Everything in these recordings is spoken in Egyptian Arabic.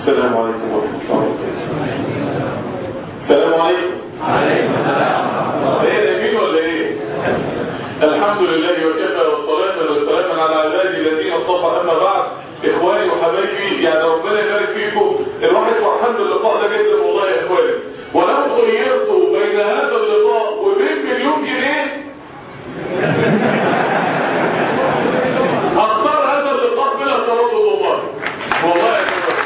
السلام عليكم ورحمة الله وبركاته السلام عليكم عليكم السلام ايه نبيل ولا ايه الحمد لله وكفى والصلاة والسلام على عبادي الذين اصطفى اما بعد اخواني وحبايبي يعني ربنا يبارك فيكم الواحد فرحان باللقاء ده جدا والله يا اخواني ولو خيرت بين هذا اللقاء وبين مليون جنيه هختار هذا اللقاء بلا تردد والله والله يا اخواني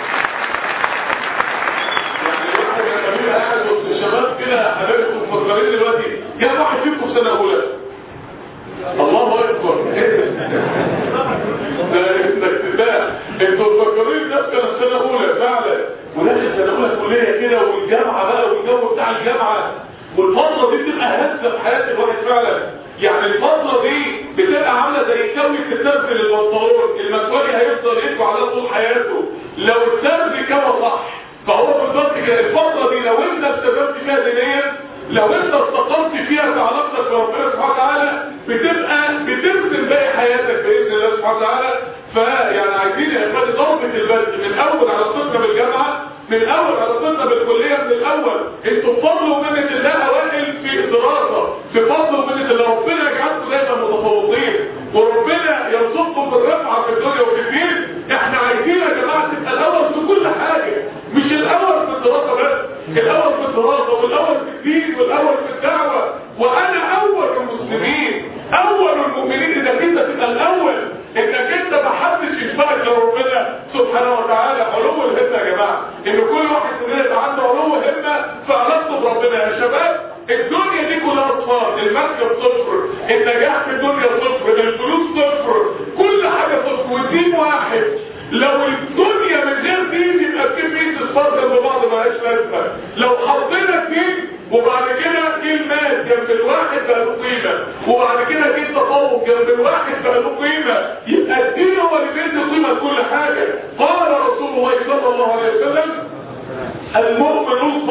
يعني الواحد لما بيبقى قاعد وسط الشباب كده حبايبكم مفكرين دلوقتي كام واحد فيكم في سنه اولى الله اكبر ده الاكتفاء انتوا مفكرين الناس كانت سنه اولى فعلا وداخل سنه اولى كليه كده والجامعه بقى والجو بتاع الجامعه والفتره دي بتبقى هزه في حياه الواحد فعلا يعني الفتره دي بتبقى عامله زي كوي الترز للبنطلون المكوي هيفضل يدفع على طول حياته لو الترز كوى صح فهو بالظبط كده الفتره دي لو انت استفدت فيها دينيا لو انت استقمت فيها في علاقتك بربنا سبحانه وتعالى بتبقى بترسم باقي حياتك باذن الله سبحانه وتعالى فيعني عايزين يا اخواني ضربه البلد من اول علاقتنا بالجامعه من اول علاقتنا بالكليه من الاول انتوا بفضل ومنه الله اوائل في الدراسه بفضل ومنه الله ربنا يجعلكم دايما متفوقين وربنا يرزقكم بالرفعه في الدنيا وفي الدين احنا عايزين يا جماعه تبقى الاول في كل حاجه مش الاول في الدراسه بس الاول في الدراسه والاول في الدين والاول في الدعوه وانا اول المسلمين اول المؤمنين انك انت تبقى الاول انك انت ما حدش يشبهك لربنا سبحانه وتعالى علو الهمه يا جماعه ان كل واحد مننا يبقى عنده علو همه في علاقته بربنا يا شباب الدنيا دي كلها اطفال المركب صفر النجاح في الدنيا صفر الفلوس صفر كل حاجه صفر والدين واحد لو الدنيا من غير دين يبقى في بيت اصفار جنب بعض مالهاش لازمه لو حطينا الدين وبعد كده جه المال جنب الواحد بقى له قيمه وبعد كده جه التفوق جنب الواحد بقى له قيمه يبقى الدين هو اللي بيدي قيمه لكل حاجه قال رسول الله صلى الله عليه وسلم المؤمن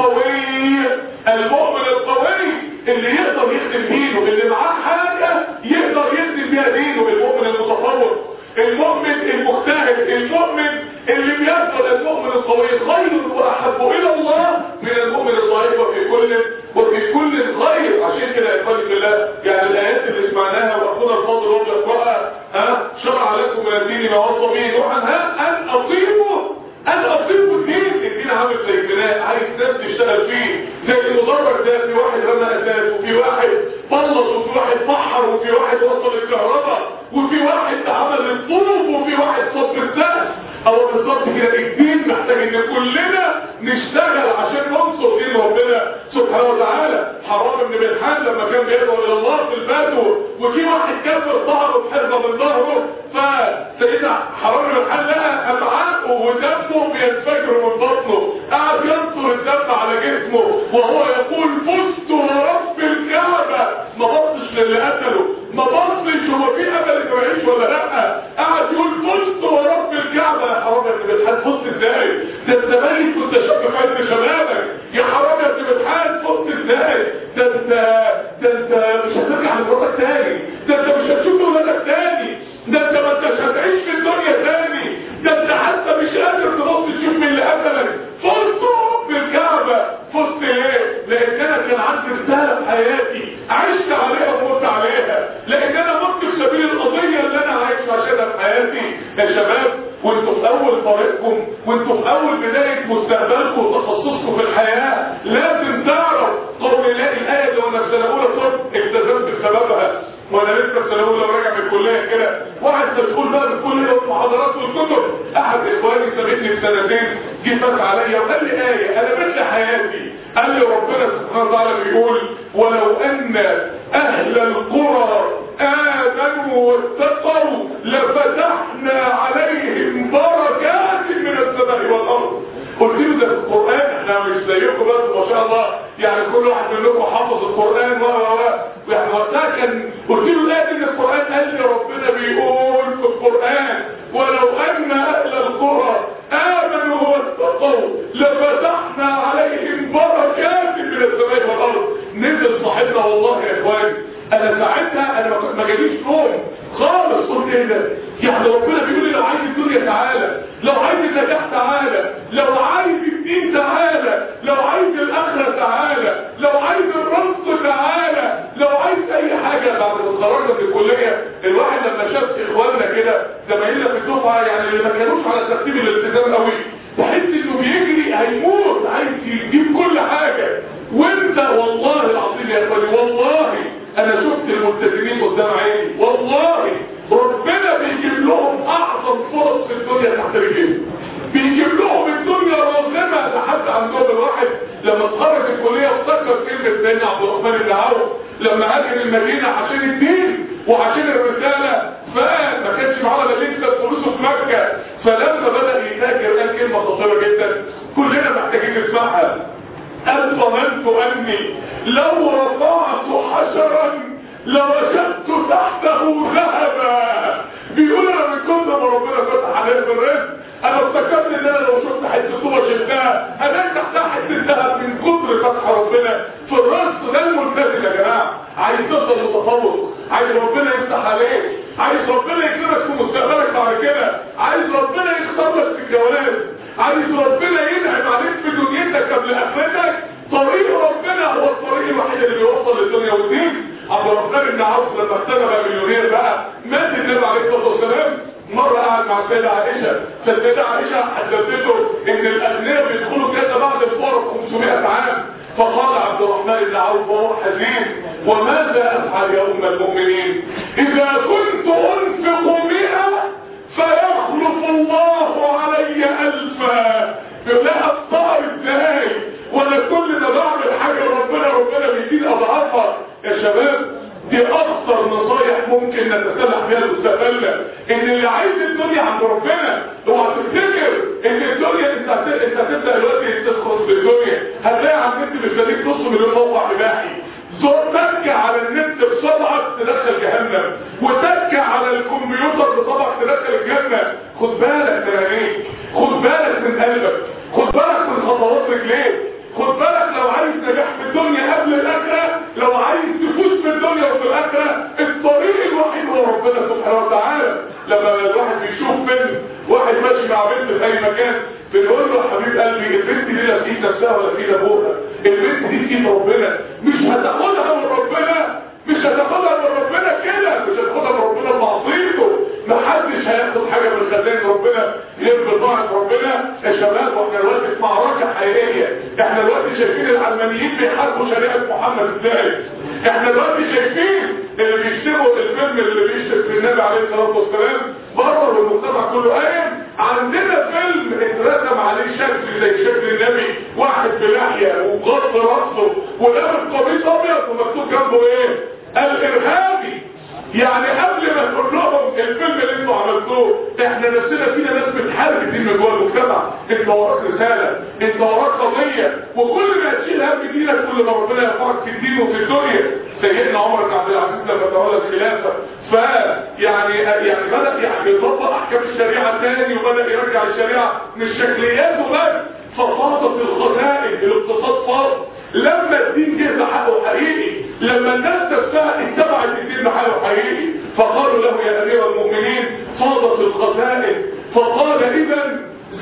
القوي المؤمن القوي اللي يقدر يخدم دينه اللي معاه حاجه يقدر يخدم بيها دينه المؤمن المتفوق المؤمن المجتهد المؤمن اللي بيفضل المؤمن القوي خير واحب الى الله من المؤمن الضعيف وفي كل وفي كل خير عشان كده يا اخواني بالله يعني الايات اللي سمعناها واخونا الفاضل وهو بيقراها ها شرع لكم من الدين ما وصى به نوحا ها ان اطيعوا ان اطيعوا الدين الدين عامل زي البناء عايز ناس تشتغل فيه زي المدرج ده في واحد رمى اساس وفي واحد بلط وفي واحد بحر وفي واحد وصل الكهرباء وفي واحد عمل الطرق وفي واحد صب السقف او بالظبط كده الدين محتاج ان كلنا نشتغل عشان ننصر دين ربنا سبحانه وتعالى حرام بن ملحان لما كان بيدعو الى الله في البدو وفي واحد كسر ظهره بحربه من ظهره فسيدنا حرام بن ملحان لقى امعاءه ودمه بينفجر من بطنه قعد ينصر الدم على جسمه وهو يقول فزت ورب الكعبه ما بصش للي قتله ما بصش هو في امل انه يعيش ولا لا قعد يقول فزت ورب الكعبه يا حرام يا ابن ملحان فزت ازاي ده انت ميت كنت شاب في عز شبابك يا حرام يا ابن ملحان فزت ازاي ده انت ده انت مش هترجع لمراتك تاني ده انت مش هتشوف ولادك تاني ده انت ما انتش هتعيش في الدنيا تاني ده انت حتى مش قادر تبص تشوف من اللي قتلك فزت بالكعبه فزت ليه؟ لان انا كان عندي رساله في حياتي عشت عليها ومت عليها لان انا مت في سبيل القضيه اللي انا عايش عشانها في حياتي يا شباب وانتوا في اول طريقكم وانتوا في اول بدايه مستقبلكم وتخصصكم في الحياه لازم تعرف قول الله الايه اللي وانا في سنه اولى طب التزمت بسببها وانا لسه في سنه اولى وراجع من الكليه كده واحد مسؤول بقى من كل المحاضرات والكتب احد اخواني سابقني بسنتين جه فات عليا وقال لي ايه قلبت لي حياتي قال لي ربنا سبحانه وتعالى بيقول ولو ان اهل القرى امنوا واتقوا لفتحنا عليهم بركات من السماء والارض قلت له ده في القرآن احنا مش زيكم بس ما شاء الله يعني كل واحد منكم حافظ القرآن و و و يعني وقتها كان قلت له لا ان القرآن قال لي ربنا بيقول في القرآن ولو ان اهل القرى امنوا واتقوا لفتحنا عليهم بركات من السماء والارض نزل صاحبنا والله يا اخواني انا ساعتها انا ما جاليش نوم خالص قلت ايه ده يعني ربنا بيقول لي لو عايز الدنيا تعالى لو عايز النجاح تعالى لو عايز الدين تعالى لو عايز الاخره تعالى لو عايز الرزق تعالى لو عايز اي حاجه بعد ما اتخرجنا من الكليه الواحد لما شاف اخواننا كده زمايلنا في الدفعه يعني اللي ما كانوش على ترتيب الالتزام قوي تحس انه بيجري هيموت عايز يجيب كل حاجه وانت والله العظيم يا اخواني والله انا شفت الملتزمين قدام عيني والله ربنا بيجيب لهم اعظم فرص في الدنيا تحت رجلهم بيجيب لهم الدنيا راغمه لحد عندهم الواحد لما اتخرج الكليه افتكر كلمه سيدنا عبد الرحمن بن عوف لما هاجر المدينه عشان الدين وعشان الرساله فما كانش معاه ولا لسه فلوسه في مكه فلما بدا يتاجر قال كلمه خطيره جدا كلنا محتاجين نسمعها قال ظننت اني لو رفعت حجرا لوجدت تحته ذهبا بيقول انا من كل ما ربنا فتح عليه في الرزق انا افتكرت ان انا لو شفت حته طوبه شلتها الاقي تحتها حته ذهب من كتر فتح ربنا في الرزق ده الملتزم يا جماعه عايز تفضل متفوق عايز ربنا يفتح عليك عايز ربنا يكرمك في مستقبلك بعد كده عايز ربنا يختار لك في الجواز عايز ربنا ينعم عليك في دنيتك قبل اخرتك طريق ربنا هو الطريق الوحيد اللي بيوصل للدنيا والدين عبد الرحمن بن عوف لما ابتدى بقى مليونير بقى مات النبي عليه الصلاه والسلام مرة قاعد مع السيدة عائشة فالسيدة عائشة حدثته ان الاغنياء بيدخلوا الجنة بعد الفرق 500 عام فقال عبد الرحمن بن عوف وهو حزين وماذا افعل يا ام المؤمنين اذا كنت انفق مئة فيخلف الله علي الفا يقول لها اختار ازاي وانا كل ما بعمل حاجة ربنا ربنا بيديني اضعافها يا شباب دي اكثر نصايح ممكن نتسلح بيها مستقبلنا ان اللي عايز الدنيا عند ربنا اوعى تفتكر ان الدنيا انت هت- انت هتبدا دلوقتي تدخل في الدنيا هتلاقي على النت مستنيك نص مليون موقع اباحي زور تكة على النت بصبعك تدخل جهنم وتكة على الكمبيوتر بصبعك تدخل الجنة خد بالك من عينيك خد بالك من قلبك خد بالك من خطوات رجليك خد بالك لو عايز نجاح في الدنيا قبل الاخره لو عايز تفوز في الدنيا وفي الاخره الطريق الوحيد هو ربنا سبحانه وتعالى لما الواحد بيشوف فيلم واحد ماشي مع بنت في اي مكان بنقول له يا حبيب قلبي البنت دي لا في ايد نفسها ولا في ايد ابوها البنت دي في ايد ربنا مش هتاخدها من ربنا مش هتاخدها من ربنا كده مش هتاخدها من ربنا بمعصيته محدش هياخد حاجه من خزائن ربنا غير بطاعه ربنا يا شباب واحنا دلوقتي في معركه حقيقيه احنا دلوقتي شايفين العلمانيين بيحاربوا شريعه محمد ازاي احنا دلوقتي شايفين اللي بيشتموا الفيلم اللي بيشتم في النبي عليه الصلاه والسلام بره المجتمع كله قايم عندنا فيلم اترسم عليه شكل زي شكل النبي واحد بلحيه وغط راسه ولابس قميص ابيض ومكتوب جنبه ايه الارهابي يعني قبل ما تقول لهم الفيلم اللي انتوا عملتوه احنا نفسنا فينا ناس بتحارب الدين من جوه المجتمع انت وراك رساله انت وراك قضيه وكل ما تشيل هم دينك كل ما ربنا يرفعك في الدين وفي الدنيا سيدنا عمر بن عبد العزيز لما تولى الخلافه ف يعني يعني بدا يعني يطبق احكام الشريعه تاني وبدا يرجع الشريعه مش شكلياته بس ففاضت الخزائن الاقتصاد فاض لما الدين جه بحقه حقيقي لما الناس نفسها اتبعت الدين بحقه حقيقي فقالوا له يا امير المؤمنين فاضت الخزائن فقال اذا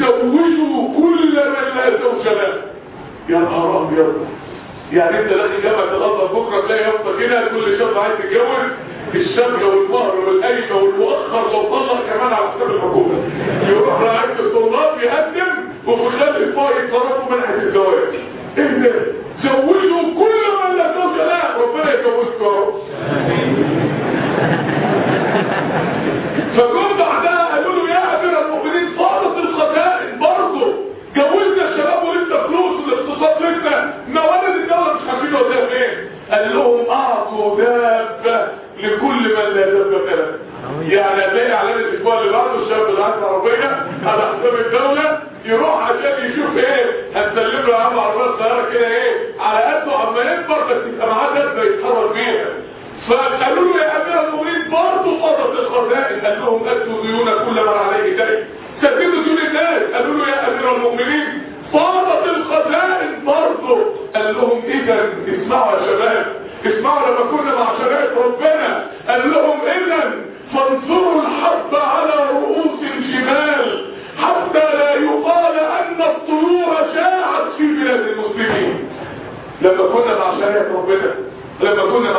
زوجوا كل من لا زوج له يا نهار ابيض يعني انت داخل جامعه الازهر بكره تلاقي يافطه كده كل شاب عايز يتجوز الشبكه والمهر والقايمه والمؤخر لو طلق كمان على حساب الحكومه يروح رعايه الطلاب يقدم وفي خلال اسبوع يتصرفوا منحه الزواج ايه ده؟ زوجوا كل من لا زوج له ربنا يجوزكم يا رب فجم بعدها قالوا له يا امير المؤمنين صارت الخزائن برضه جوزنا الشباب ولسه فلوس والاقتصاد لسه موارد الدوله مش عارفين وداها فين قال لهم اعطوا دابه لكل من لا دابه له يعني هتلاقي اعلان الاسبوع اللي بعده الشاب اللي عنده عربيه على حساب الدوله يروح عشان يشوف ايه هتسلم له يا عم عربيه صغيره كده ايه على قده عما يكبر بس يبقى معاه دابه يتحرك بيها فقالوا له يا امير المؤمنين برضه فضت الخزائن قال لهم ادوا ديون كل من عليه دين سددوا ديون الناس قالوا له يا امير المؤمنين فاضت الخزائن برضه قال لهم اذا اسمعوا يا شباب اسمعوا لما كنا مع شريعه ربنا قال لهم اذا فانصروا الحرب على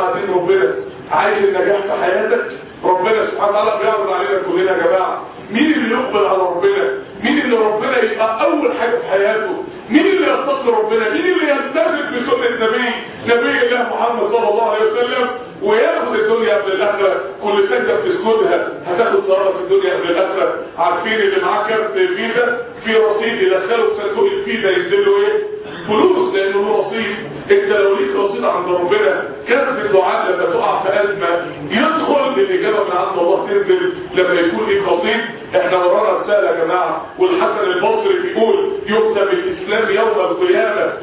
مع دين ربنا عايز النجاح في حياتك ربنا سبحانه وتعالى بيعرض علينا كلنا يا جماعه مين اللي يقبل على ربنا مين اللي ربنا يبقى اول حاجه في حياته مين اللي يتقي ربنا مين اللي يلتزم بسنه نبي نبي الله محمد صلى الله عليه وسلم وياخد الدنيا قبل الاخره كل سجده بتسجدها هتاخد ثواب في الدنيا قبل الاخره عارفين اللي معاه كارت فيزا في رصيد يدخله في صندوق الفيزا ينزل له ايه فلوس لانه له رصيد انت لو ليك رصيد عند ربنا كان في الدعاء لما تقع في ازمه يدخل بالاجابه من عند الله تنزل لما يكون ليك رصيد احنا ورانا رساله يا جماعه والحسن البصري بيقول يكتب الاسلام يوم القيامه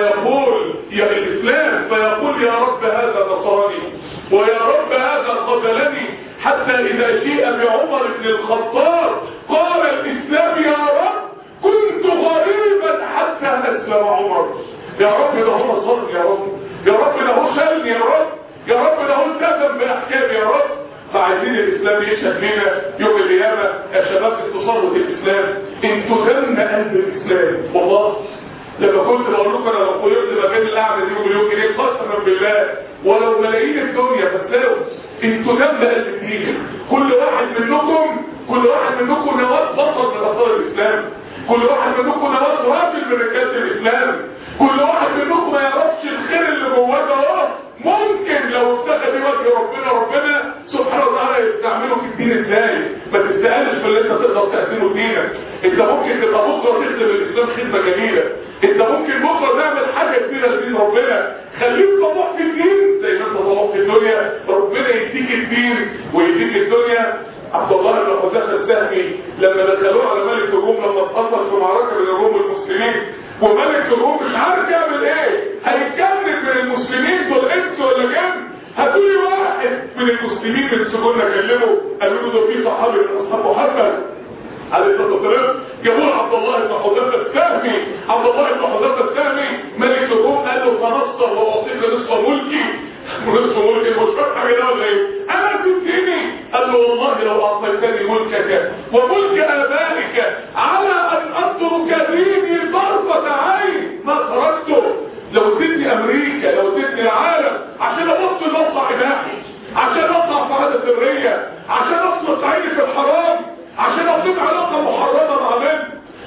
فيقول يا الاسلام فيقول يا رب هذا نصرني ويا رب هذا قتلني حتى اذا جيء بعمر بن الخطاب قال الاسلام يا رب كنت غريبا حتى اسلم عمر يا رب ده هو نصرني يا رب يا رب ده هو شالني يا رب يا رب ده هو التزم باحكامي يا رب فعايزين الاسلام يشهد لنا يوم القيامه يا شباب انتصار الاسلام انتوا دم قلب الاسلام والله لما كنت بقول لكم انا لو قيمت ما بين القعده دي ومليون جنيه قسما بالله ولو ملايين الدنيا فتلاقوا انتوا دم قلب الدين كل واحد منكم كل واحد منكم نواه بطل من ابطال الاسلام كل واحد منكم نواه راجل من رجاله الاسلام كل واحد منكم ما يعرفش الخير اللي جواه ده اهو ممكن لو اتخذ وجه ربنا ربنا سبحانه وتعالى يستعمله في الدين ازاي ما تستقلش في اللي انت تقدر تقدمه دينك انت ممكن تبقى بكره تخدم الاسلام خدمه جميله انت ممكن بكره تعمل حاجه كبيره لدين ربنا خليك طموح في الدين زي ما انت طموح في الدنيا ربنا يديك الدين ويديك الدنيا عبد الله بن حذافه السهمي لما دخلوه على ملك الروم لما اتقتل في معركه بين الروم والمسلمين وملك الروم مش عارف يعمل ايه هيتجنن من المسلمين دول انس ولا جن هاتولي واحد من المسلمين من سجوننا كلمه قالوا له ده في صحابي من اصحاب محمد عليه الصلاه والسلام جابوا عبد الله بن حذافه السهمي عبد الله بن حذافه السهمي ملك الروم قال له تنصر واعطيك نصف ملكي نصف ملكي مش فاهم كده ولا ايه انا تديني قال له والله لو اعطيتني ملكك وملك ابائك على ان اترك ديني طرفه عين ما تركته لو اديتني امريكا لو اديتني العالم عشان ابص موقع اباحي عشان اطلع في عاده سريه عشان اطلق عيني في الحرام عشان اطلق علاقه محرمه مع بنت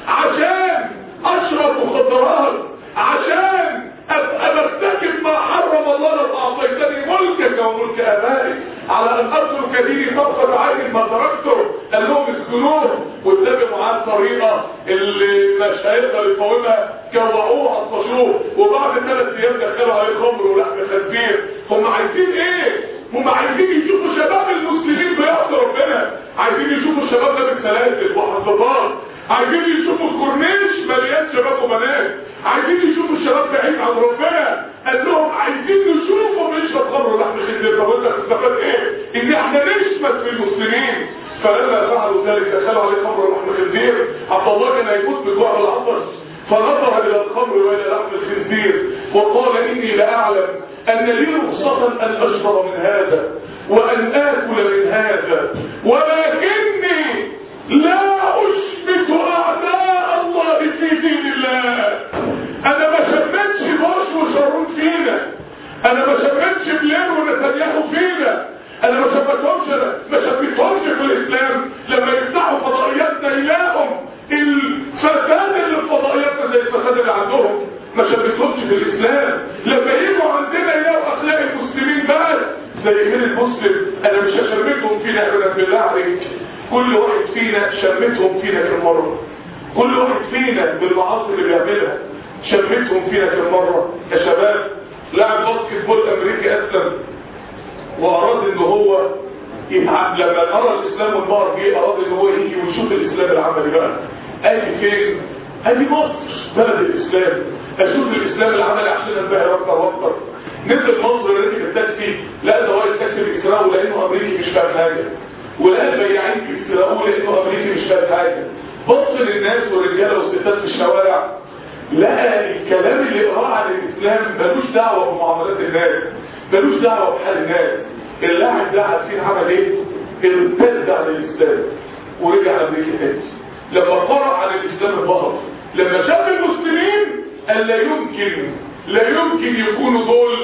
عشان اشرب مخدرات عشان ابقى برتكب ما حرم الله لو اعطيتني ملكك وملك ابائك على ان اترك ديني طرفه عين ما تركته قال لهم اسكنوه واتبعوا معاه الطريقه اللي مش هيقدر يقاومها جوعوه عطشوه وبعد ثلاث ايام دخلوا عليه خمر ولحم خنزير هم عايزين ايه؟ هم عايزين يشوفوا شباب المسلمين بيعصوا ربنا عايزين يشوفوا الشباب ده بالسلاسل وحظاظات عايزين يشوفوا الكورنيش مليان شباب وبنات عايزين يشوفوا الشباب بعيد عن ربنا قال لهم عايزين نشوفهم بيشرب خمر ولحم خنزير طب انت هتستفاد ايه؟ ان احنا نشمت في المسلمين فلما فعلوا ذلك دخلوا عليه خمر ولحم خنزير عبد الله كان هيموت بالجوع والعطش فنظر الى الخمر والى لحم الخنزير وقال اني لاعلم ان لي رخصة ان اشرب من هذا وان اكل من هذا ولكني لا اشمت اعداء الله في دين الله انا ما شمتش بوش وشارون فينا انا ما شمتش بلين ونتنياهو فينا انا ما شمتهمش ما شمتهمش في الاسلام لما يفتحوا فضائياتنا يلاقوا الفساد اللي في فضائياتنا زي الفساد اللي عندهم ما شبهتهمش في الاسلام لما يجوا عندنا يلاقوا اخلاق المسلمين بس زي غير المسلم انا مش هشمتهم فينا ابدا بالله عليك كل واحد فينا شمتهم فينا كم مره كل واحد فينا بالمعاصي اللي بيعملها شمتهم فينا كم مره يا شباب لاعب باسكت بول امريكي اسلم واراد ان هو يتعب لما ارى الاسلام والنار جه اراد ان هو يجي ويشوف الاسلام العملي بقى ادي فين ادي مصر بلد الاسلام اشوف الاسلام العملي عشان انبهر اكتر واكتر نزل مصر ركب التاكسي لقى سواق التاكسي بيسرقوا لانه امريكي مش فاهم حاجه ولقى البياعين بيسرقوا لانه امريكي مش فاهم حاجه بص للناس والرجاله والستات في الشوارع لقى الكلام اللي قراه عن الاسلام ملوش دعوه بمعاملات الناس ملوش دعوه بحال الناس اللاعب ده عارفين عمل ايه ارتد عن الاسلام ورجع امريكا تاني لما قرأ عن الاسلام انبهر لما شاف المسلمين قال لا يمكن لا يمكن يكونوا دول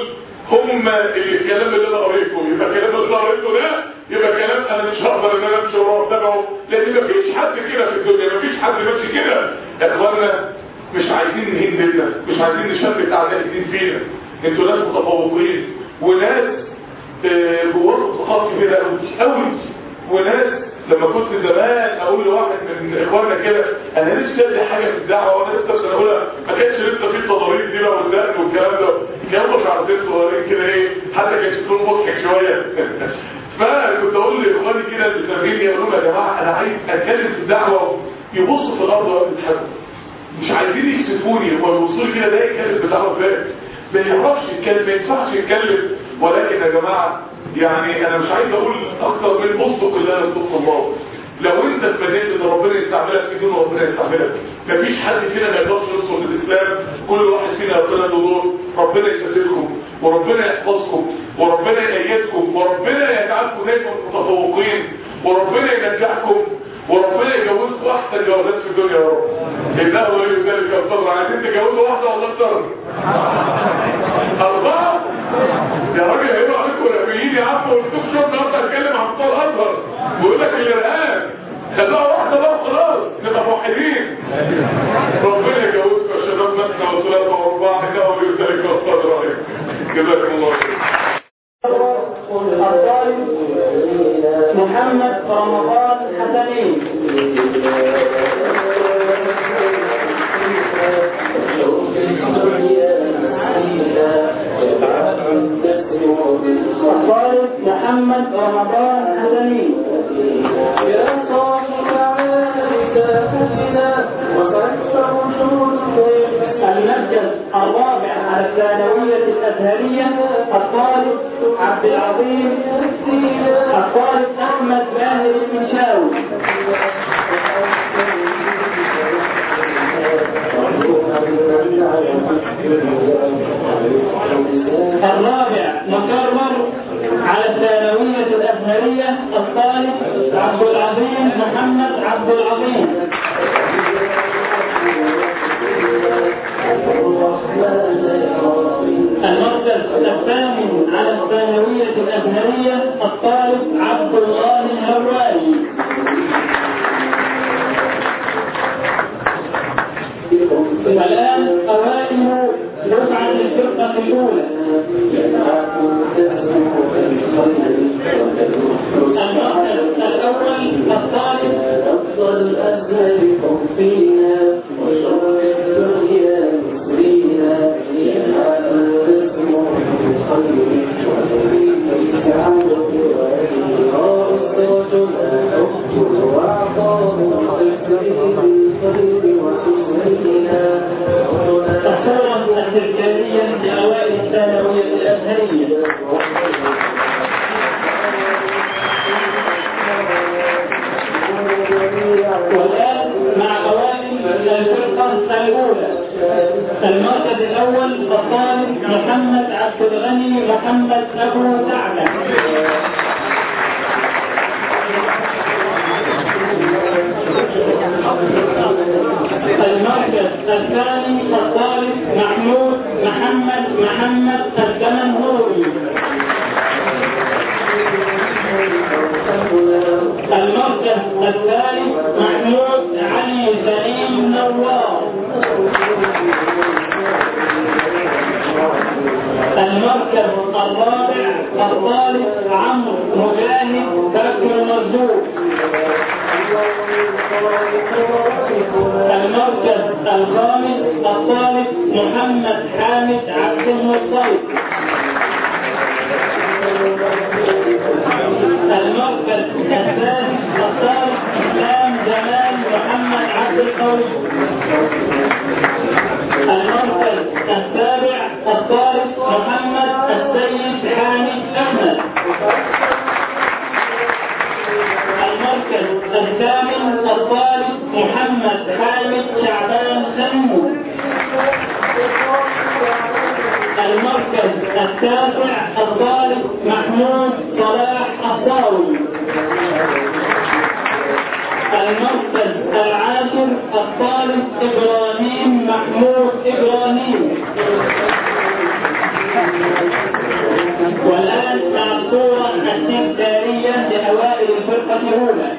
هم الكلام اللي انا قريته يبقى الكلام اللي انا قريته ده يبقى كلام انا مش هقدر ان انا امشي وراه واتبعه لان مفيش حد كده في الدنيا مفيش حد ماشي كده يا اخوانا مش عايزين نهين ديننا مش عايزين نشبك اعداء الدين فينا انتوا ناس متفوقين وناس جواكم ثقافه كبيره قوي قوي وناس لما كنت زمان اقول لواحد من اخواننا كده انا نفسي ادي حاجه في الدعوه وانا لسه في اقولها ما كانش لسه في التضاريس دي بقى والدقن والكلام ده كانوا شعرتين صغيرين كده ايه حتى كان شكلهم مضحك شويه فكنت اقول لاخواني كده اللي سامعيني اقول لهم يا جماعه انا عايز اتكلم في الدعوه يبصوا في الارض ويضحكوا مش عايزين يكسفوني هو الوصول كده ده يتكلم بدعوه فات ما يعرفش يتكلم ما ينفعش يتكلم ولكن يا جماعه يعني انا مش عايز اقول اكتر من اصدق الله يصدق الله لو انت اتمنيت ان ربنا يستعملك في دون ربنا يستعملك مفيش حد فينا ما يقدرش يوصل للاسلام كل واحد فينا يقول له دور ربنا يسددكم وربنا يحفظكم وربنا يأيدكم وربنا يجعلكم دايما متفوقين وربنا ينجحكم وربنا يجوزكم احسن جوازات في الدنيا يا رب انه ولي ذلك القدر عايزين تجوزوا واحده ولا اكتر اربعه يا راجل هيبقى عليكم الارهابيين يا عم قلت لكم شو النهارده هتكلم عن بتوع الازهر بيقول لك الارهاب خلوها واحده بقى خلاص نبقى موحدين ربنا يجوزكم يا شباب مثنى وثلاثه واربعه انه ولي ذلك القدر عليكم جزاكم الله خير محمد رمضان حسنين الطالب محمد رمضان حسنين يا صاحب عالك حسنا وفكر المركز الرابع على الثانوية الأزهرية الطالب عبد العظيم الطالب أحمد ماهر المنشاوي الرابع مكرر على الثانوية الأزهرية الطالب عبد العظيم محمد عبد العظيم المركز الثامن على الثانوية الأزهرية الطالب عبد الله الهواري الآن أوائل دفعة الفرقة الأولى المركز الأول الطالب أفضل الأزهر فينا وشر الدنيا مسرينا يجعل الرزق خير وتريد السعادة وإلقاء الرجل حب وعطاء الخير بالخير وحسننا الصورة التذكارية لأوائل الثانوية الأزهرية والآن مع أوائل الفرقة الأولى المركز الأول الطالب محمد عبد الغني محمد أبو سعدة المركز الثاني الطالب محمود محمد محمد الدمنهوري المركز الثالث محمود علي سليم نوار المركز الرابع الطالب عمرو مجاهد بكر مرزوق المركز الخامس الطالب محمد حامد عبد المطلب المركز الثالث الطالب اسلام جمال محمد عبد القوي المركز السابع الطالب محمد السيد حامد احمد المركز الثامن الطالب محمد حامد شعبان سمو المركز التاسع الطالب محمود صلاح الصاوي المركز العاشر الطالب ابراهيم محمود ابراهيم الأولى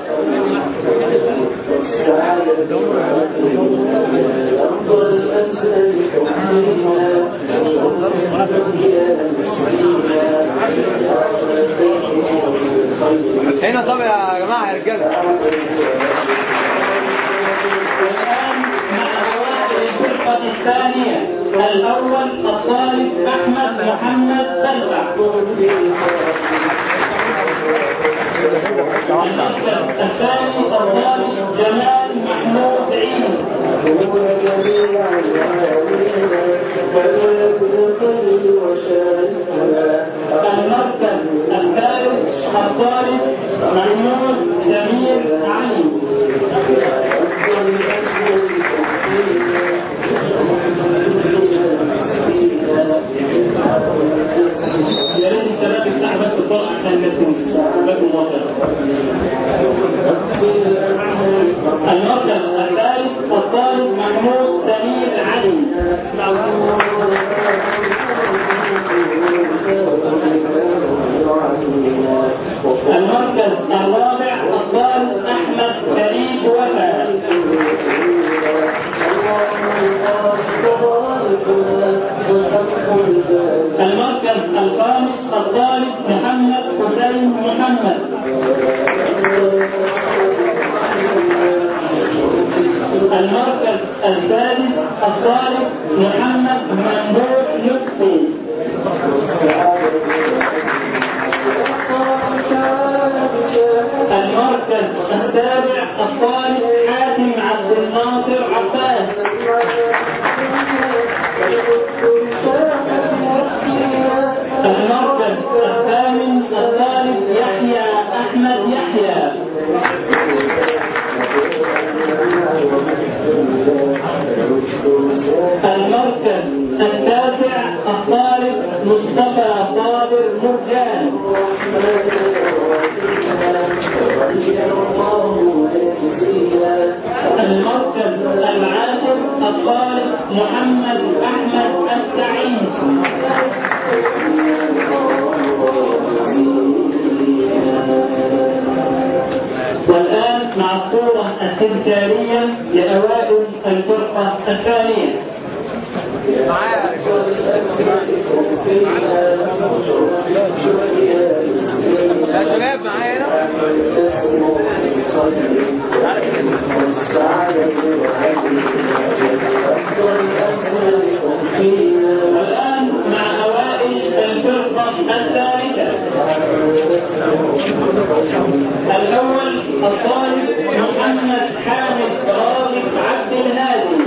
هنا طب يا جماعة يا رجالة والآن مع أوائل الفرقة الثانية الأول الطالب أحمد محمد سلفع المركز الثاني الطالب جمال محمود عيد المركز الثالث الطالب محمود جميل علي يا ريت الشباب يفتح بس الطرق عشان نسمع باب الموقع المركز الثالث الطالب محمود سمير علي المركز الرابع الطالب احمد فريد وفا المركز الخامس الطالب محمد حسين محمد المركز الثالث الطالب محمد ممدوح لطفي المركز السابع الطالب حاتم عبد الناصر عباس المركز الثامن الطالب يحيى احمد يحيى المركز التاسع الطالب مصطفى صابر مرجان المركز العاشر الطالب محمد احمد السعيد والآن مع الصورة التذكارية لأوائل الفرقة الثانية معايا يا شباب معايا هنا والآن مع أوائل الفرقة الثالثة الأول الطالب محمد حامد راغب عبد الهادي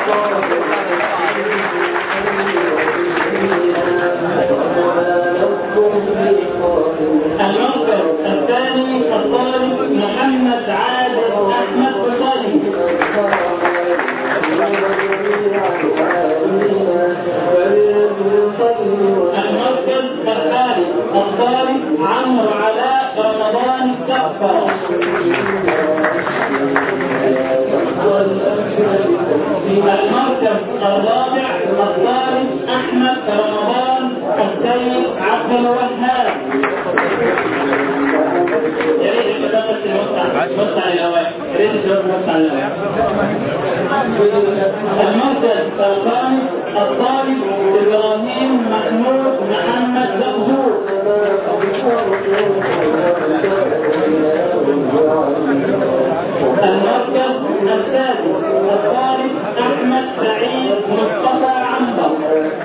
المركز الثاني الطالب محمد عادل أحمد قصادي المركز الثالث الطالب عمرو علاء رمضان السقفة المركز الرابع الطالب احمد رمضان السيد عبد الوهاب يا ريت الشباب بس يوسع يوسع الاوائل يا ريت الشباب يوسع الاوائل المركز الخامس الطالب ابراهيم محمود محمد زقزور المركز السادس الطالب احمد سعيد مصطفى عنبر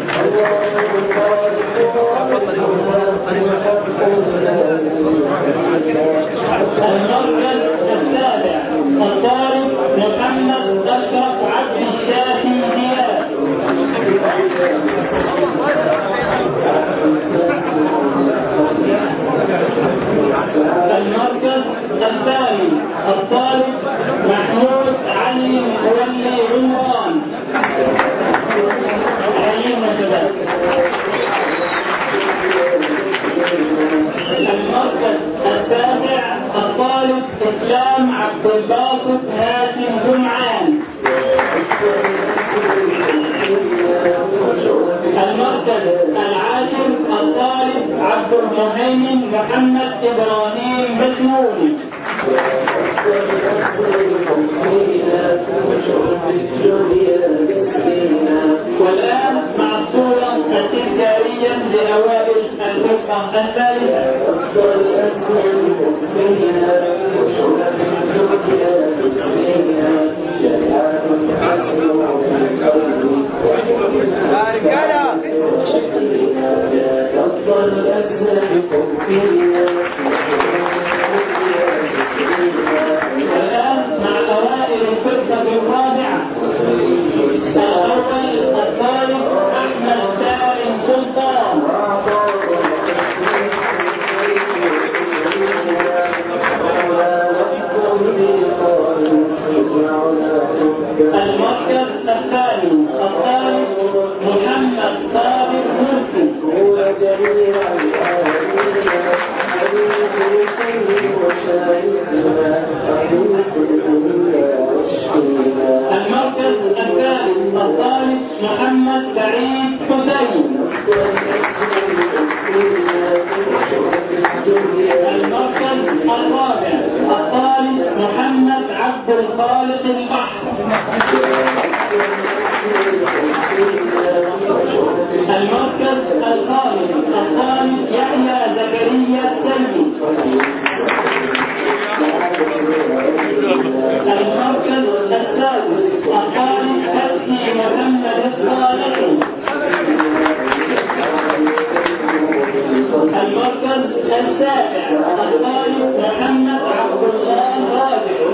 المركز السابع الطالب محمد اشرف عبد الشافي زياد المركز الثاني الطالب محمود علي متولي عنوان حيينا شباب المركز التاسع الطالب اسلام عبد الباسط هاشم جمعان المركز العاشر الطالب عبد المهيمن محمد ابراهيم بسموني والآن مع الصورة التذكارية لأوائل الفرقة الثالثة يا رجالة والآن مع أوائل الفرقة الرابعة الأول الطالب أحمد سالم سلطان المركز الثاني الطالب محمد طارق مرسي المركز الثالث الطالب محمد سعيد حسين المركز الرابع الطالب محمد عبد الخالق البحر المركز الخامس الطالب يحيى زكريا السيد المركز السادس الطالب فتحي محمد الصالحي المركز السابع الطالب محمد عبد الله رابع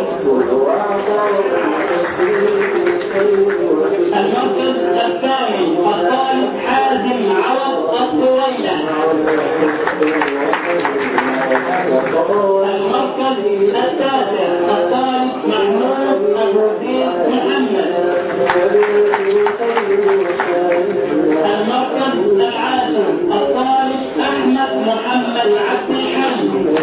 المركز الثاني الطالب حازم عوض الطويلة المركز التاسع الطالب محمود أبو زيد محمد المركز العاشر الطالب أحمد محمد عبد الحميد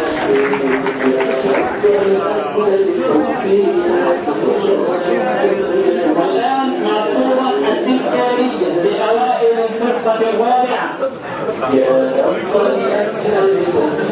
والآن مع الصورة التذكارية لأوائل الفرقة الرابعة